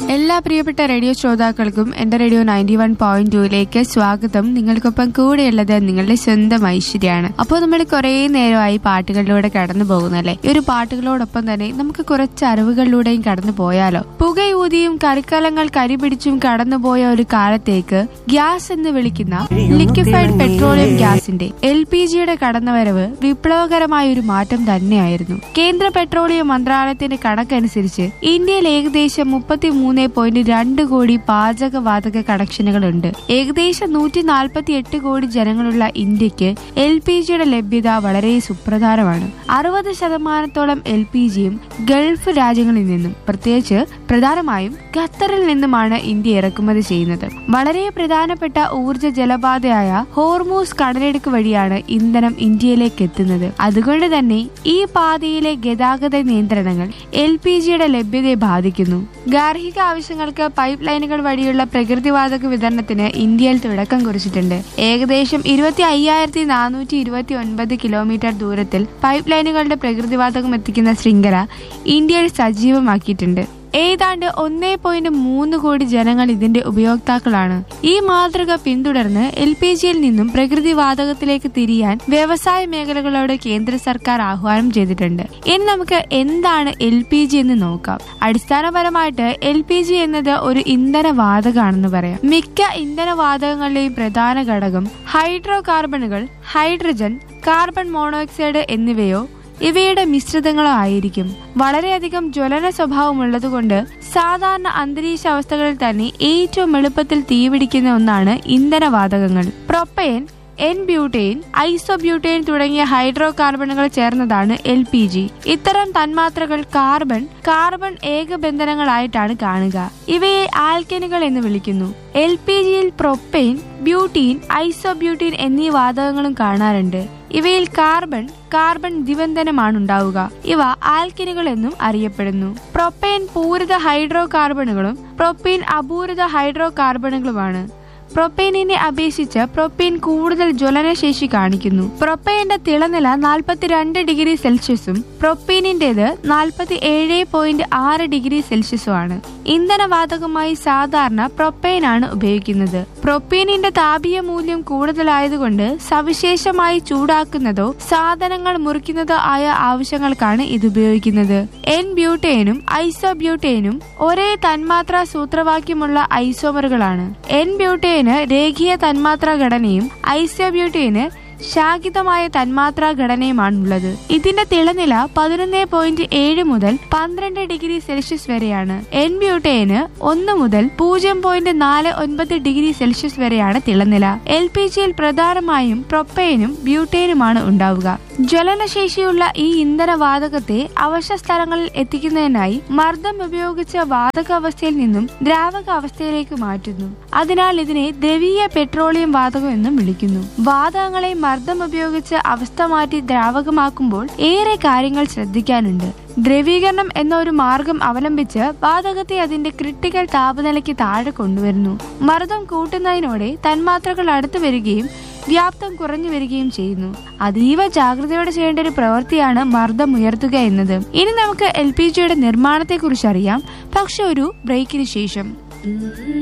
എല്ലാ പ്രിയപ്പെട്ട റേഡിയോ ശ്രോതാക്കൾക്കും എന്റെ റേഡിയോ നയൻറ്റി വൺ പോയിന്റ് ടൂയിലേക്ക് സ്വാഗതം നിങ്ങൾക്കൊപ്പം കൂടെയുള്ളത് നിങ്ങളുടെ സ്വന്തം ഐശ്വര്യാണ് അപ്പോൾ നമ്മൾ കുറേ നേരമായി പാട്ടുകളിലൂടെ കടന്നു പോകുന്നല്ലേ ഈ ഒരു പാട്ടുകളോടൊപ്പം തന്നെ നമുക്ക് കുറച്ച് അറിവുകളിലൂടെയും കടന്നു പോയാലോ പുകയൂതിയും കറിക്കലങ്ങൾ കരിപിടിച്ചും കടന്നുപോയ ഒരു കാലത്തേക്ക് ഗ്യാസ് എന്ന് വിളിക്കുന്ന ലിക്വിഫൈഡ് പെട്രോളിയം ഗ്യാസിന്റെ എൽ പി ജിയുടെ കടന്നുവരവ് വിപ്ലവകരമായ ഒരു മാറ്റം തന്നെയായിരുന്നു കേന്ദ്ര പെട്രോളിയം മന്ത്രാലയത്തിന്റെ കണക്കനുസരിച്ച് ഇന്ത്യയിൽ ഏകദേശം മുപ്പത്തി മൂന്ന് പോയിന്റ് രണ്ട് കോടി പാചകവാതക കണക്ഷനുകളുണ്ട് ഏകദേശം നൂറ്റി നാൽപ്പത്തി എട്ട് കോടി ജനങ്ങളുള്ള ഇന്ത്യക്ക് എൽ പി ജിയുടെ ലഭ്യത വളരെ സുപ്രധാനമാണ് അറുപത് ശതമാനത്തോളം എൽ പി ജിയും ഗൾഫ് രാജ്യങ്ങളിൽ നിന്നും പ്രത്യേകിച്ച് പ്രധാനമായും ഖത്തറിൽ നിന്നുമാണ് ഇന്ത്യ ഇറക്കുമതി ചെയ്യുന്നത് വളരെ പ്രധാനപ്പെട്ട ഊർജ ജലപാതയായ ഹോർമൂസ് കടലെടുക്ക് വഴിയാണ് ഇന്ധനം ഇന്ത്യയിലേക്ക് എത്തുന്നത് അതുകൊണ്ട് തന്നെ ഈ പാതയിലെ ഗതാഗത നിയന്ത്രണങ്ങൾ എൽ പി ജിയുടെ ലഭ്യതയെ ബാധിക്കുന്നു ഗാർഹിക ആവശ്യങ്ങൾക്ക് പൈപ്പ് ലൈനുകൾ വഴിയുള്ള പ്രകൃതിവാതക വിതരണത്തിന് ഇന്ത്യയിൽ തുടക്കം കുറിച്ചിട്ടുണ്ട് ഏകദേശം ഇരുപത്തി അയ്യായിരത്തി നാനൂറ്റി ഇരുപത്തി ഒൻപത് കിലോമീറ്റർ ദൂരത്തിൽ പൈപ്പ് ലൈനുകളുടെ പ്രകൃതിവാതകം എത്തിക്കുന്ന ശൃംഖല ഇന്ത്യയിൽ സജീവമാക്കിയിട്ടുണ്ട് ഏതാണ്ട് ഒന്നേ പോയിന്റ് മൂന്ന് കോടി ജനങ്ങൾ ഇതിന്റെ ഉപയോക്താക്കളാണ് ഈ മാതൃക പിന്തുടർന്ന് എൽ പി ജിയിൽ നിന്നും പ്രകൃതിവാതകത്തിലേക്ക് തിരിയാൻ വ്യവസായ മേഖലകളോട് കേന്ദ്ര സർക്കാർ ആഹ്വാനം ചെയ്തിട്ടുണ്ട് ഇനി നമുക്ക് എന്താണ് എൽ പി ജി എന്ന് നോക്കാം അടിസ്ഥാനപരമായിട്ട് എൽ പി ജി എന്നത് ഒരു ഇന്ധന വാതകമാണെന്ന് പറയാം മിക്ക ഇന്ധന വാതകങ്ങളുടെയും പ്രധാന ഘടകം ഹൈഡ്രോ കാർബണുകൾ ഹൈഡ്രജൻ കാർബൺ മോണോക്സൈഡ് എന്നിവയോ ഇവയുടെ മിശ്രിതങ്ങളോ ആയിരിക്കും വളരെയധികം ജ്വലന സ്വഭാവമുള്ളതുകൊണ്ട് സാധാരണ അന്തരീക്ഷ അവസ്ഥകളിൽ തന്നെ ഏറ്റവും എളുപ്പത്തിൽ തീപിടിക്കുന്ന ഒന്നാണ് ഇന്ധനവാതകങ്ങൾ പ്രൊപ്പയൻ എൻ ബ്യൂട്ടെയിൻ ഐസോബ്യൂട്ടെയിൻ തുടങ്ങിയ ഹൈഡ്രോ കാർബണുകൾ ചേർന്നതാണ് എൽ പി ജി ഇത്തരം തന്മാത്രകൾ കാർബൺ കാർബൺ ഏകബന്ധനങ്ങളായിട്ടാണ് കാണുക ഇവയെ ആൽക്കനുകൾ എന്ന് വിളിക്കുന്നു എൽ പി ജിയിൽ പ്രൊപ്പെയിൻ ബ്യൂട്ടീൻ ഐസോബ്യൂട്ടീൻ എന്നീ വാതകങ്ങളും കാണാറുണ്ട് ഇവയിൽ കാർബൺ കാർബൺ ദ്വിബന്ധനമാണ് ഉണ്ടാവുക ഇവ ആൽക്കിനുകൾ എന്നും അറിയപ്പെടുന്നു പ്രൊപ്പെയിൻ പൂരിത ഹൈഡ്രോ കാർബണുകളും പ്രൊപ്പീൻ അപൂരിത ഹൈഡ്രോ കാർബണുകളുമാണ് പ്രൊപ്പൈനിനെ അപേക്ഷിച്ച് പ്രൊപ്പൈൻ കൂടുതൽ ജ്വലനശേഷി കാണിക്കുന്നു പ്രൊപ്പൈന്റെ തിളനില നാൽപ്പത്തിരണ്ട് ഡിഗ്രി സെൽഷ്യസും പ്രൊപ്പീനിന്റേത് നാൽപ്പത്തി ഏഴ് പോയിന്റ് ആറ് ഡിഗ്രി സെൽഷ്യസും ആണ് ഇന്ധനവാതകമായി സാധാരണ പ്രൊപ്പൈൻ ആണ് ഉപയോഗിക്കുന്നത് പ്രൊപ്പീനിന്റെ താപീയ മൂല്യം കൂടുതലായതുകൊണ്ട് സവിശേഷമായി ചൂടാക്കുന്നതോ സാധനങ്ങൾ മുറിക്കുന്നതോ ആയ ആവശ്യങ്ങൾക്കാണ് ഇത് ഉപയോഗിക്കുന്നത് എൻ ബ്യൂട്ടേനും ഐസോബ്യൂട്ടേനും ഒരേ തന്മാത്രാ സൂത്രവാക്യമുള്ള ഐസോമറുകളാണ് എൻ ബ്യൂട്ടേന് രേഖീയ തന്മാത്രാ ഘടനയും ഐസോബ്യൂട്ടേന് ശാഖിതമായ തന്മാത്രാ ഘടനയുമാണുള്ളത് ഇതിന്റെ തിളനില പതിനൊന്ന് പോയിന്റ് ഏഴ് മുതൽ പന്ത്രണ്ട് ഡിഗ്രി സെൽഷ്യസ് വരെയാണ് എൻ ബ്യൂട്ടേന് ഒന്ന് മുതൽ പൂജ്യം പോയിന്റ് നാല് ഒൻപത് ഡിഗ്രി സെൽഷ്യസ് വരെയാണ് തിളനില എൽ പി ജിയിൽ പ്രധാനമായും പ്രൊപ്പൈനും ബ്യൂട്ടേനുമാണ് ഉണ്ടാവുക ജ്വലനശേഷിയുള്ള ഈ ഇന്ധനവാതകത്തെ അവശ്യ സ്ഥലങ്ങളിൽ എത്തിക്കുന്നതിനായി മർദ്ദം ഉപയോഗിച്ച് വാതകാവസ്ഥയിൽ നിന്നും ദ്രാവക അവസ്ഥയിലേക്ക് മാറ്റുന്നു അതിനാൽ ഇതിനെ ദ്രവീയ പെട്രോളിയം വാതകം എന്നും വിളിക്കുന്നു വാതകങ്ങളെ മർദ്ദം ഉപയോഗിച്ച് അവസ്ഥ മാറ്റി ദ്രാവകമാക്കുമ്പോൾ ഏറെ കാര്യങ്ങൾ ശ്രദ്ധിക്കാനുണ്ട് ദ്രവീകരണം എന്ന ഒരു മാർഗം അവലംബിച്ച് വാതകത്തെ അതിന്റെ ക്രിട്ടിക്കൽ താപനിലയ്ക്ക് താഴെ കൊണ്ടുവരുന്നു മർദ്ദം കൂട്ടുന്നതിനോടെ തന്മാത്രകൾ അടുത്തു വരികയും വ്യാപ്തം കുറഞ്ഞു വരികയും ചെയ്യുന്നു അതീവ ജാഗ്രതയോടെ ചെയ്യേണ്ട ഒരു പ്രവൃത്തിയാണ് മർദ്ദം ഉയർത്തുക എന്നത് ഇനി നമുക്ക് എൽ പി ജിയുടെ നിർമ്മാണത്തെ കുറിച്ച് അറിയാം പക്ഷെ ഒരു ബ്രേക്കിന് ശേഷം